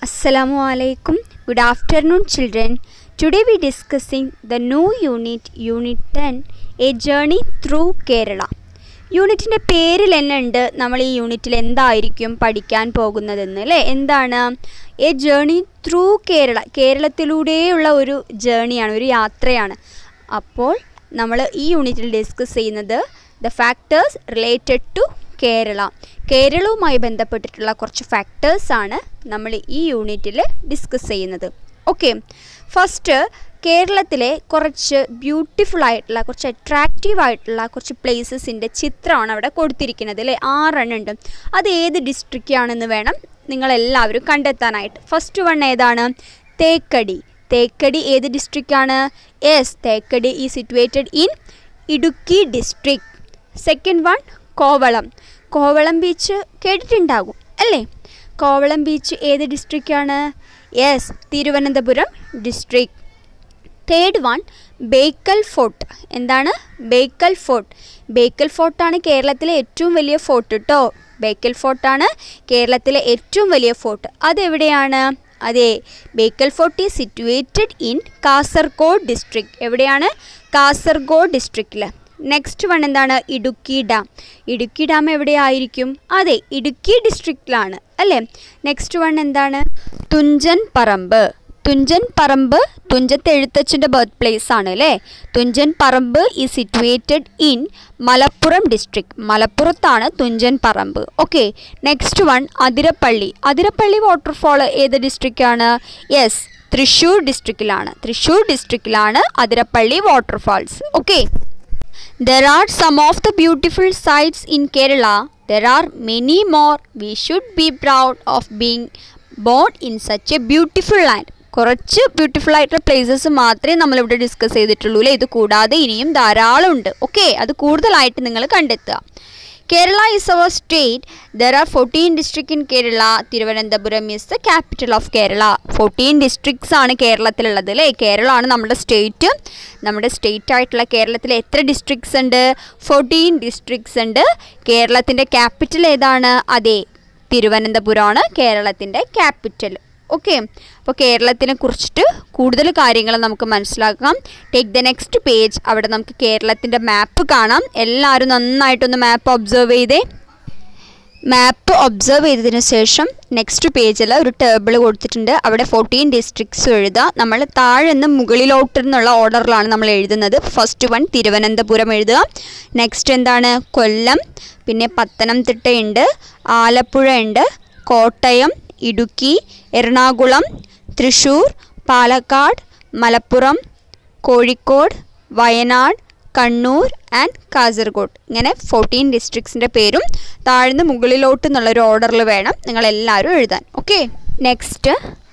Assalamu alaikum. Good afternoon, children. Today we discussing the new unit, Unit 10, A Journey Through Kerala. യൂണിറ്റിൻ്റെ പേരിൽ തന്നെ ഉണ്ട് നമ്മൾ ഈ യൂണിറ്റിൽ എന്തായിരിക്കും പഠിക്കാൻ പോകുന്നതെന്ന് അല്ലേ എന്താണ് എ ജേണി ത്രൂ കേരള കേരളത്തിലൂടെയുള്ള ഒരു ജേണിയാണ് ഒരു യാത്രയാണ് അപ്പോൾ നമ്മൾ ഈ യൂണിറ്റിൽ ഡിസ്കസ് ചെയ്യുന്നത് the factors related to Kerala കേരളവുമായി ബന്ധപ്പെട്ടിട്ടുള്ള കുറച്ച് ഫാക്ടേഴ്സാണ് നമ്മൾ ഈ യൂണിറ്റിൽ ഡിസ്കസ് ചെയ്യുന്നത് ഓക്കെ ഫസ്റ്റ് കേരളത്തിലെ കുറച്ച് ബ്യൂട്ടിഫുൾ ആയിട്ടുള്ള കുറച്ച് അട്രാക്റ്റീവ് ആയിട്ടുള്ള കുറച്ച് പ്ലേസസിൻ്റെ ചിത്രമാണ് അവിടെ കൊടുത്തിരിക്കുന്നത് അല്ലേ ആറെണ്ണം ഉണ്ട് അത് ഏത് ഡിസ്ട്രിക്റ്റാണെന്ന് വേണം നിങ്ങളെല്ലാവരും കണ്ടെത്താനായിട്ട് ഫസ്റ്റ് വൺ ഏതാണ് തേക്കടി തേക്കടി ഏത് ഡിസ്ട്രിക്റ്റാണ് യെസ് തേക്കടി ഈ situated in Idukki district second one Kovalam Kovalam beach കേട്ടിട്ടുണ്ടാകും അല്ലേ കോവളം ബീച്ച് ഏത് ഡിസ്ട്രിക്റ്റാണ് yes Thiruvananthapuram district third one Bekal fort എന്താണ് ബേക്കൽ ഫോർട്ട് ബേക്കൽ ഫോർട്ടാണ് കേരളത്തിലെ ഏറ്റവും വലിയ ഫോർട്ട് കേട്ടോ ബേക്കൽ ഫോർട്ടാണ് കേരളത്തിലെ ഏറ്റവും വലിയ ഫോർട്ട് അതെവിടെയാണ് അതെ Bekal fort is situated in Kasaragod district എവിടെയാണ് കാസർഗോഡ് ഡിസ്ട്രിക്റ്റിൽ നെക്സ്റ്റ് വൺ എന്താണ് ഇടുക്കി ഡാം ഇടുക്കി ഡാം എവിടെയായിരിക്കും അതെ ഇടുക്കി ഡിസ്ട്രിക്റ്റിലാണ് അല്ലേ നെക്സ്റ്റ് വൺ എന്താണ് തുഞ്ചൻ പറമ്പ് തുഞ്ചൻ പറമ്പ് തുഞ്ചത്ത് എഴുത്തച്ഛൻ്റെ ബർത്ത് പ്ലേസ് ആണ് അല്ലേ തുഞ്ചൻ പറമ്പ് ഈ സിറ്റുവേറ്റഡ് ഇൻ മലപ്പുറം ഡിസ്ട്രിക്ട് മലപ്പുറത്താണ് Thunchan Parambu okay next one Athirappilly Athirappilly waterfall ഏത് ഡിസ്ട്രിക്റ്റാണ് യെസ് തൃശ്ശൂർ ഡിസ്ട്രിക്റ്റിലാണ് തൃശ്ശൂർ ഡിസ്ട്രിക്റ്റിലാണ് Athirappilly waterfalls okay There are some of the beautiful sights in Kerala. There are many more. We should be proud of being born in such a beautiful land. കുറച്ച് beautiful ആയിട്ടുള്ള places മാത്രമേ നമ്മളിവിടെ discuss ചെയ്തിട്ടുള്ളൂ അല്ലേ ഇത് കൂടാതെ ഇനിയും ധാരാളം ഉണ്ട് ഓക്കെ അത് കൂടുതലായിട്ട് നിങ്ങൾ കണ്ടെത്തുക Kerala is our state there are fourteen district in Kerala Thiruvananthapuram is the capital of Kerala fourteen districts ആണ് കേരളത്തിലുള്ളത് അല്ലേ കേരളമാണ് നമ്മുടെ സ്റ്റേറ്റ് നമ്മുടെ സ്റ്റേറ്റ് ആയിട്ടുള്ള കേരളത്തിൽ എത്ര ഡിസ്ട്രിക്ട്സ് ഉണ്ട് ഫോർട്ടീൻ ഡിസ്ട്രിക്ട്സ് ഉണ്ട് കേരളത്തിൻ്റെ ക്യാപിറ്റൽ ഏതാണ് അതെ തിരുവനന്തപുരമാണ് കേരളത്തിൻ്റെ ക്യാപിറ്റൽ ഓക്കെ അപ്പോൾ കേരളത്തിനെ കുറിച്ചിട്ട് കൂടുതൽ കാര്യങ്ങൾ നമുക്ക് മനസ്സിലാക്കാം ടേക്ക് ദ നെക്സ്റ്റ് പേജ് അവിടെ നമുക്ക് കേരളത്തിൻ്റെ മാപ്പ് കാണാം എല്ലാവരും നന്നായിട്ടൊന്ന് മാപ്പ് ഒബ്സർവ് ചെയ്തേ മാപ്പ് ഒബ്സർവ് ചെയ്തതിന് ശേഷം നെക്സ്റ്റ് പേജിൽ ഒരു ടേബിൾ കൊടുത്തിട്ടുണ്ട് അവിടെ ഫോർട്ടീൻ ഡിസ്ട്രിക്ട്സ് എഴുതുക നമ്മൾ താഴെ നിന്ന് മുകളിലോട്ട് നിന്നുള്ള ഓർഡറിലാണ് നമ്മൾ എഴുതുന്നത് ഫസ്റ്റ് വൺ തിരുവനന്തപുരം എഴുതുക നെക്സ്റ്റ് എന്താണ് കൊല്ലം പിന്നെ പത്തനംതിട്ടയുണ്ട് ആലപ്പുഴ ഉണ്ട് കോട്ടയം ഇടുക്കി എറണാകുളം തൃശ്ശൂർ പാലക്കാട് മലപ്പുറം കോഴിക്കോട് വയനാട് കണ്ണൂർ ആൻഡ് കാസർഗോഡ് ഇങ്ങനെ ഫോർട്ടീൻ ഡിസ്ട്രിക്ട്സിൻ്റെ പേരും താഴ്ന്ന് മുകളിലോട്ട് എന്നുള്ളൊരു ഓർഡറിൽ വേണം നിങ്ങളെല്ലാവരും എഴുതാൻ okay next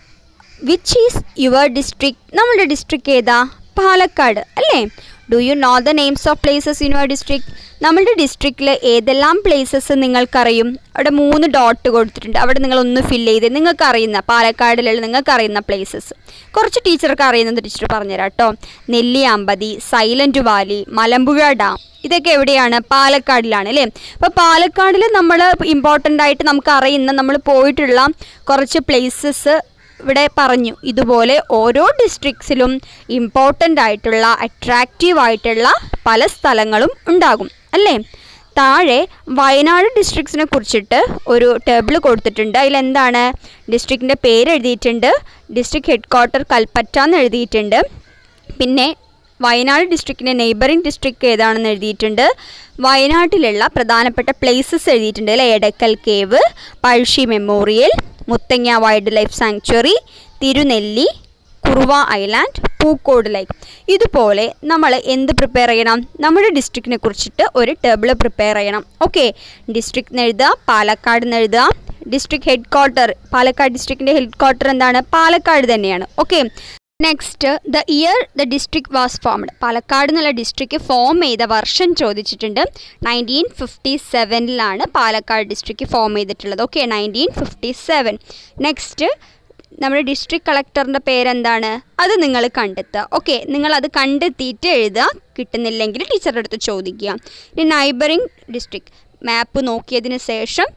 which is your district നമ്മളുടെ ഡിസ്ട്രിക്ട് ഏതാ പാലക്കാട് അല്ലേ do you know the names of places in your district നമ്മളുടെ ഡിസ്ട്രിക്റ്റിൽ ഏതെല്ലാം പ്ലേസസ് നിങ്ങൾക്കറിയും അവിടെ മൂന്ന് ഡോട്ട് കൊടുത്തിട്ടുണ്ട് അവിടെ നിങ്ങളൊന്ന് ഫില്ല് ചെയ്ത് നിങ്ങൾക്ക് അറിയുന്ന പാലക്കാടിലുള്ള നിങ്ങൾക്ക് അറിയുന്ന പ്ലേസസ് കുറച്ച് ടീച്ചർക്ക് അറിയുന്നത് ടീച്ചർ പറഞ്ഞുതരാം കേട്ടോ Nelliyampathy Silent Valley Malampuzha dam ഇതൊക്കെ എവിടെയാണ് പാലക്കാടിലാണ് അല്ലേ അപ്പോൾ പാലക്കാടിൽ നമ്മൾ ഇമ്പോർട്ടൻ്റ് ആയിട്ട് നമുക്ക് അറിയുന്ന നമ്മൾ പോയിട്ടുള്ള കുറച്ച് പ്ലേസസ് ഇവിടെ പറഞ്ഞു ഇതുപോലെ ഓരോ ഡിസ്ട്രിക്ട്സിലും ഇമ്പോർട്ടൻ്റ് ആയിട്ടുള്ള അട്രാക്റ്റീവ് ആയിട്ടുള്ള പല സ്ഥലങ്ങളും ഉണ്ടാകും അല്ലേ താഴെ വയനാട് ഡിസ്ട്രിക്ട്സിനെ കുറിച്ചിട്ട് ഒരു ടേബിൾ കൊടുത്തിട്ടുണ്ട് അതിലെന്താണ് ഡിസ്ട്രിക്റ്റിൻ്റെ പേര് എഴുതിയിട്ടുണ്ട് ഡിസ്ട്രിക്ട് ഹെഡ് ക്വാർട്ടർ കൽപ്പറ്റ എന്ന് എഴുതിയിട്ടുണ്ട് പിന്നെ വയനാട് ഡിസ്ട്രിക്റ്റിൻ്റെ നെയ്ബറിംഗ് ഡിസ്ട്രിക്ട് ഏതാണെന്ന് എഴുതിയിട്ടുണ്ട് വയനാട്ടിലുള്ള പ്രധാനപ്പെട്ട പ്ലേസസ് എഴുതിയിട്ടുണ്ട് അല്ലേ Edakkal cave Pazhassi memorial Muthanga wild life sanctuary Thirunelli Kuruva island Pookode like ഇതുപോലെ നമ്മൾ എന്ത് പ്രിപ്പയർ ചെയ്യണം നമ്മുടെ ഡിസ്ട്രിക്റ്റിനെ കുറിച്ചിട്ട് ഒരു ടേബിൾ പ്രിപ്പയർ ചെയ്യണം ഓക്കെ ഡിസ്ട്രിക്ട് എഴുതുക പാലക്കാട് എന്ന് എഴുതുക ഡിസ്ട്രിക്ട് ഹെഡ് ക്വാർട്ടർ പാലക്കാട് ഡിസ്ട്രിക്റ്റിൻ്റെ ഹെഡ് ക്വാർട്ടർ എന്താണ് പാലക്കാട് തന്നെയാണ് okay next the year the district was formed Palakkad എന്നുള്ള ഡിസ്ട്രിക്ട് ഫോം ചെയ്ത വർഷം ചോദിച്ചിട്ടുണ്ട് നയൻറ്റീൻ ഫിഫ്റ്റി സെവനിലാണ് പാലക്കാട് ഡിസ്ട്രിക്ട് ഫോം ചെയ്തിട്ടുള്ളത് okay nineteen fifty seven next നമ്മുടെ ഡിസ്ട്രിക്ട് കളക്ടറിൻ്റെ പേരെന്താണ് അത് നിങ്ങൾ കണ്ടെത്തുക ഓക്കെ നിങ്ങളത് കണ്ടെത്തിയിട്ട് എഴുതുക കിട്ടുന്നില്ലെങ്കിൽ ടീച്ചറുടെ അടുത്ത് ചോദിക്കുക ഇനി നൈബറിങ് ഡിസ്ട്രിക്ട് മാപ്പ് നോക്കിയതിന് ശേഷം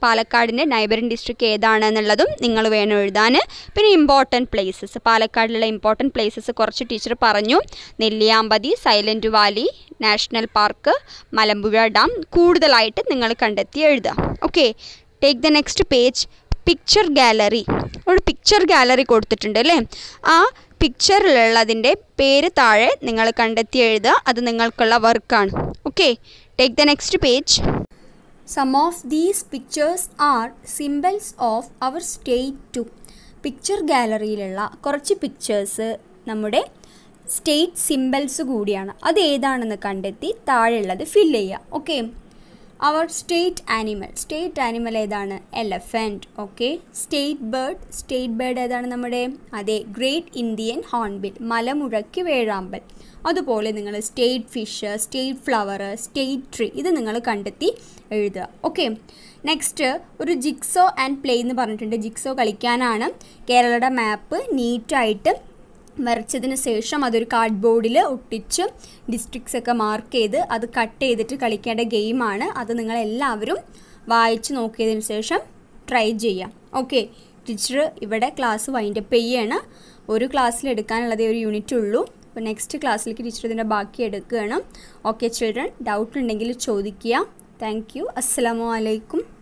പാലക്കാടിൻ്റെ നൈബറിംഗ് ഡിസ്ട്രിക്ട് ഏതാണ് എന്നുള്ളതും നിങ്ങൾ വേണം എഴുതാൻ പിന്നെ ഇമ്പോർട്ടൻറ്റ് പ്ലേസസ് പാലക്കാടിലുള്ള ഇമ്പോർട്ടൻറ്റ് പ്ലേസസ് കുറച്ച് ടീച്ചർ പറഞ്ഞു Nelliyampathy Silent Valley national park Malampuzha dam കൂടുതലായിട്ട് നിങ്ങൾ കണ്ടെത്തി എഴുതുക okay take the next page picture gallery ഒരു പിക്ചർ ഗാലറി കൊടുത്തിട്ടുണ്ട് അല്ലേ ആ പിക്ചറിലുള്ളതിൻ്റെ പേര് താഴെ നിങ്ങൾ കണ്ടെത്തി എഴുതുക അത് നിങ്ങൾക്കുള്ള വർക്കാണ് okay take the next page some of these pictures are symbols of our state two picture ഗാലറിയിലുള്ള കുറച്ച് പിക്ചേഴ്സ് നമ്മുടെ സ്റ്റേറ്റ് സിംബൽസ് കൂടിയാണ് അത് ഏതാണെന്ന് കണ്ടെത്തി താഴെയുള്ളത് ഫില്ല് ചെയ്യുക okay our state animal state animal ഏതാണ് elephant okay state bird state bird ഏതാണ് നമ്മുടെ അതെ ഗ്രേറ്റ് ഇന്ത്യൻ ഹോൺബിൽ മലമുഴക്കി വേഴാമ്പൽ അതുപോലെ നിങ്ങൾ state fish state flower state tree ഇത് നിങ്ങൾ കണ്ടെത്തി എഴുതുക ഓക്കെ നെക്സ്റ്റ് ഒരു ജിക്സോ ആൻഡ് പ്ലേ എന്ന് പറഞ്ഞിട്ടുണ്ട് ജിക്സോ കളിക്കാനാണ് കേരളയുടെ മാപ്പ് നീറ്റായിട്ട് വരച്ചതിന് ശേഷം അതൊരു കാർഡ് ബോർഡിൽ ഒട്ടിച്ച് ഡിസ്ട്രിക്ട്സ് ഒക്കെ മാർക്ക് ചെയ്ത് അത് കട്ട് ചെയ്തിട്ട് കളിക്കേണ്ട ഗെയിമാണ് അത് നിങ്ങൾ എല്ലാവരും വായിച്ച് നോക്കിയതിന് ശേഷം ട്രൈ ചെയ്യാം ഓക്കെ ടീച്ചർ ഇവിടെ ക്ലാസ് വൈൻഡപ്പ് ചെയ്യാണ് ഒരു ക്ലാസ്സിൽ എടുക്കാനുള്ളതേ ഒരു യൂണിറ്റ് ഉള്ളൂ അപ്പോൾ നെക്സ്റ്റ് ക്ലാസ്സിലേക്ക് ടീച്ചർ ഇതിൻ്റെ ബാക്കി എടുക്കുകയാണ് ഓക്കെ ചിൽഡ്രൻ ഡൗട്ട് ഉണ്ടെങ്കിൽ ചോദിക്കുക താങ്ക് യു അസ്സാം വലൈക്കും